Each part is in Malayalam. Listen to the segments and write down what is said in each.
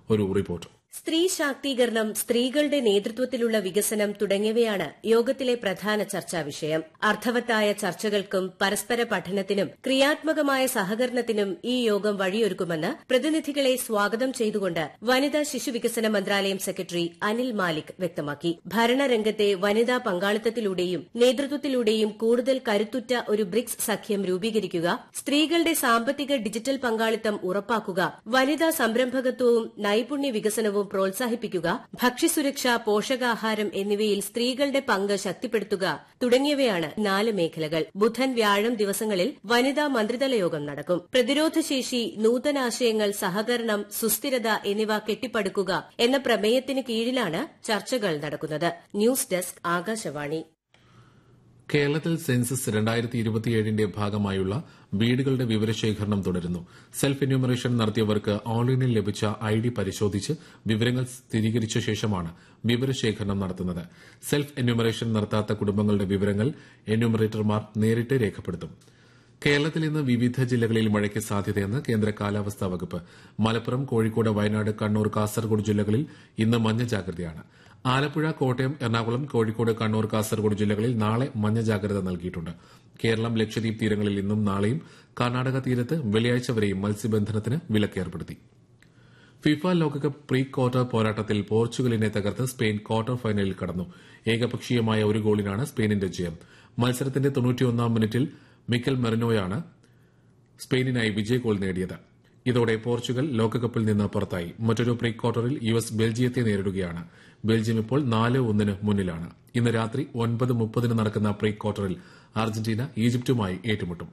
ഒരു റിപ്പോർട്ട് സ്ത്രീ ശാക്തീകരണം സ്ത്രീകളുടെ നേതൃത്വത്തിലുള്ള വികസനം തുടങ്ങിയവയാണ് യോഗത്തിലെ പ്രധാന ചർച്ചാ വിഷയം അർത്ഥവത്തായ ചർച്ചകൾക്കും പരസ്പര പഠനത്തിനും ക്രിയാത്മകമായ സഹകരണത്തിനും ഈ യോഗം വഴിയൊരുക്കുമെന്ന് പ്രതിനിധികളെ സ്വാഗതം ചെയ്തുകൊണ്ട് വനിതാ ശിശുവികസന മന്ത്രാലയം സെക്രട്ടറി അനിൽ മാലിക് വ്യക്തമാക്കി ഭരണരംഗത്തെ വനിതാ പങ്കാളിത്തത്തിലൂടെയും നേതൃത്വത്തിലൂടെയും കൂടുതൽ കരുത്തുറ്റ ഒരു ബ്രിക്സ് സഖ്യം രൂപീകരിക്കുക സ്ത്രീകളുടെ സാമ്പത്തിക ഡിജിറ്റൽ പങ്കാളിത്തം ഉറപ്പാക്കുക വനിതാ സംരംഭകത്വവും നൈപുണ്യ വികസനവും പ്രോത്സാഹിപ്പിക്കുക ഭക്ഷ്യസുരക്ഷ പോഷകാഹാരം എന്നിവയിൽ സ്ത്രീകളുടെ പങ്ക് ശക്തിപ്പെടുത്തുക തുടങ്ങിയവയാണ് നാല് മേഖലകൾ ബുധൻ വ്യാഴം ദിവസങ്ങളിൽ വനിതാ മന്ത്രിതല യോഗം നടക്കും പ്രതിരോധശേഷി നൂതനാശയങ്ങൾ സഹകരണം സുസ്ഥിരത എന്നിവ കെട്ടിപ്പടുക്കുക എന്ന പ്രമേയത്തിന് കീഴിലാണ് ചർച്ചകൾ നടക്കുന്നത് ന്യൂസ് ഡെസ്ക് ആകാശവാണി കേരളത്തിൽ സെൻസസ് രണ്ടായിരത്തി ഇരുപത്തിയേഴിന്റെ ഭാഗമായുള്ള വീടുകളുടെ വിവരശേഖരണം തുടരുന്നു സെൽഫ് എന്യൂമറേഷൻ നടത്തിയവർക്ക് ഓൺലൈനിൽ ലഭിച്ച ഐ ഡി പരിശോധിച്ച് വിവരങ്ങൾ സ്ഥിരീകരിച്ച ശേഷമാണ് വിവരശേഖരണം നടത്തുന്നത് സെൽഫ് എന്യൂമറേഷൻ നടത്താത്ത കുടുംബങ്ങളുടെ വിവരങ്ങൾ എന്യൂമറേറ്റർമാർ നേരിട്ട് രേഖപ്പെടുത്തും കേരളത്തിൽ ഇന്ന് വിവിധ ജില്ലകളിൽ മഴയ്ക്ക് സാധ്യതയെന്ന് കേന്ദ്ര കാലാവസ്ഥാ വകുപ്പ് മലപ്പുറം കോഴിക്കോട് വയനാട് കണ്ണൂർ കാസർഗോഡ് ജില്ലകളിൽ ഇന്ന് മഞ്ഞ ജാഗ്രതയാണ് ആലപ്പുഴ കോട്ടയം എറണാകുളം കോഴിക്കോട് കണ്ണൂർ കാസർഗോഡ് ജില്ലകളിൽ നാളെ മഞ്ഞ ജാഗ്രത നൽകിയിട്ടുണ്ട് കേരളം ലക്ഷദ്വീപ് തീരങ്ങളിൽ ഇന്നും നാളെയും കർണാടക തീരത്ത് വെള്ളിയാഴ്ച വരെയും മത്സ്യബന്ധനത്തിന് വിലക്കേർപ്പെടുത്തി ഫിഫ ലോകകപ്പ് പ്രീ ക്വാർട്ടർ പോരാട്ടത്തിൽ പോർച്ചുഗലിനെ തകർത്ത് സ്പെയിൻ ക്വാർട്ടർ ഫൈനലിൽ കടന്നു ഏകപക്ഷീയമായ ഒരു ഗോളിനാണ് സ്പെയിനിന്റെ ജയം മത്സരത്തിന്റെ തൊണ്ണൂറ്റിയൊന്നാം മിനിറ്റിൽ മിക്കൽ മെറിനോയാണ് സ്പെയിനിനായി വിജയ ഗോൾ നേടിയത് ഇതോടെ പോർച്ചുഗൽ ലോകകപ്പിൽ നിന്ന് പുറത്തായി മറ്റൊരു പ്രീ ക്വാർട്ടറിൽ യു എസ് ബെൽജിയത്തെ നേരിടുകയാണ് ബെൽജിയം ഇപ്പോൾ നാല് ഒന്നിന് മുന്നിലാണ് ഇന്ന് രാത്രി ഒൻപത് മുപ്പതിന് നടക്കുന്ന പ്രീ ക്വാർട്ടറിൽ അർജന്റീന ഈജിപ്തുമായി ഏറ്റുമുട്ടും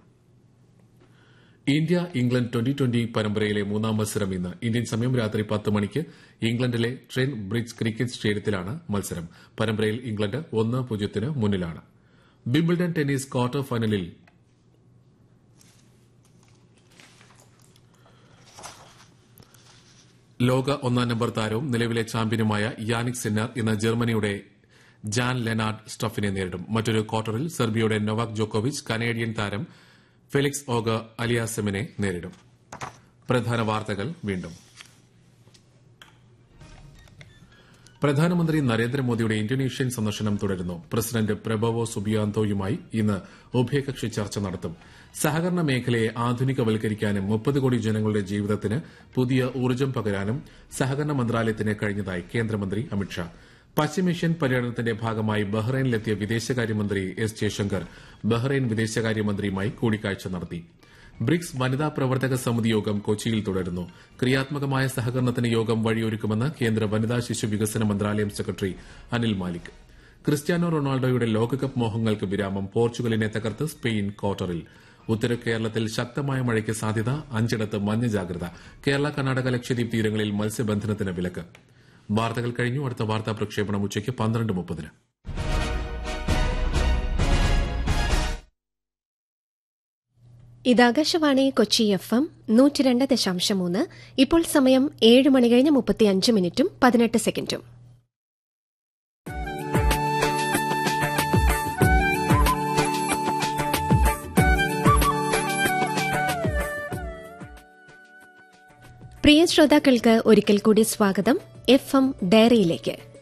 ഇന്ത്യ ഇംഗ്ലണ്ട് ട്വന്റി ട്വന്റി പരമ്പരയിലെ മൂന്നാം മത്സരം ഇന്ന് ഇന്ത്യൻ സമയം രാത്രി പത്ത് മണിക്ക് ഇംഗ്ലണ്ടിലെ ട്രെൻ ബ്രിഡ്ജ് ക്രിക്കറ്റ് സ്റ്റേഡിയത്തിലാണ് മത്സരം പരമ്പരയിൽ ഇംഗ്ലണ്ട് ഒന്ന് പൂജ്യത്തിന് മുന്നിലാണ് വിംബിൾഡൺ ടെന്നീസ് ക്വാർട്ടർ ഫൈനലിൽ ലോക ഒന്നാം നമ്പർ താരവും നിലവിലെ ചാമ്പ്യനുമായ യാനിക് സിന്നർ ഇന്ന് ജർമ്മനിയുടെ ജാൻ ലെനാർഡ് സ്റ്റഫിനെ നേരിടും മറ്റൊരു ക്വാർട്ടറിൽ സെർബിയയുടെ നൊവാക് ജോക്കോവിച്ച് കനേഡിയൻ താരം ഫെലിക്സ് ഓഗ അലിയാസെമിനെ നേരിടും പ്രധാന വാർത്തകൾ വീണ്ടും പ്രധാനമന്ത്രി നരേന്ദ്രമോദിയുടെ ഇന്തോനേഷ്യൻ സന്ദർശനം തുടരുന്നു പ്രസിഡന്റ് പ്രബവോ സുബിയാന്തോയുമായി ഇന്ന് ഉഭയകക്ഷി ചർച്ച നടത്തും സഹകരണ മേഖലയെ ആധുനികവൽക്കരിക്കാനും മുപ്പത് കോടി ജനങ്ങളുടെ ജീവിതത്തിന് പുതിയ ഊർജ്ജം പകരാനും സഹകരണ മന്ത്രാലയത്തിന് കഴിഞ്ഞതായി കേന്ദ്രമന്ത്രി അമിത്ഷാ പശ്ചിമേഷ്യൻ പര്യടനത്തിന്റെ ഭാഗമായി ബഹ്റൈനിലെത്തിയ വിദേശകാര്യമന്ത്രി എസ് ജയശങ്കർ ബഹ്റൈൻ വിദേശകാര്യമന്ത്രിയുമായി കൂടിക്കാഴ്ച നടത്തി ബ്രിക്സ് വനിതാ പ്രവർത്തക സമിതി യോഗം കൊച്ചിയിൽ തുടരുന്നു ക്രിയാത്മകമായ സഹകരണത്തിന് യോഗം വഴിയൊരുക്കുമെന്ന് കേന്ദ്ര വനിതാ ശിശു വികസന മന്ത്രാലയം സെക്രട്ടറി അനിൽ മാലിക് ക്രിസ്ത്യാനോ റൊണാൾഡോയുടെ ലോകകപ്പ് മോഹങ്ങൾക്ക് വിരാമം പോർച്ചുഗലിനെ തകർത്ത് സ്പെയിൻ ക്വാർട്ടറിൽ ഉത്തര കേരളത്തിൽ ശക്തമായ മഴയ്ക്ക് സാധ്യത അഞ്ചിടത്ത് മഞ്ഞ ജാഗ്രത കേരള കർണാടക ലക്ഷദ്വീപ് തീരങ്ങളിൽ മത്സ്യബന്ധനത്തിന് വിലക്ക് വാർത്തകൾ കഴിഞ്ഞു അടുത്ത വാർത്താ പ്രക്ഷേപണം ഉച്ചയ്ക്ക് പന്ത്രണ്ട് മുപ്പതിന് ഇതാകാശവാണി കൊച്ചി എഫ് എം നൂറ്റിരണ്ട് ദശാംശം മൂന്ന് ഇപ്പോൾ സമയം ഏഴ് മണി കഴിഞ്ഞ് മുപ്പത്തിയഞ്ച് മിനിറ്റും പതിനെട്ട് സെക്കൻഡും പ്രിയ ശ്രോതാക്കൾക്ക് ഒരിക്കൽ കൂടി സ്വാഗതം എഫ് എം ഡയറിയിലേക്ക്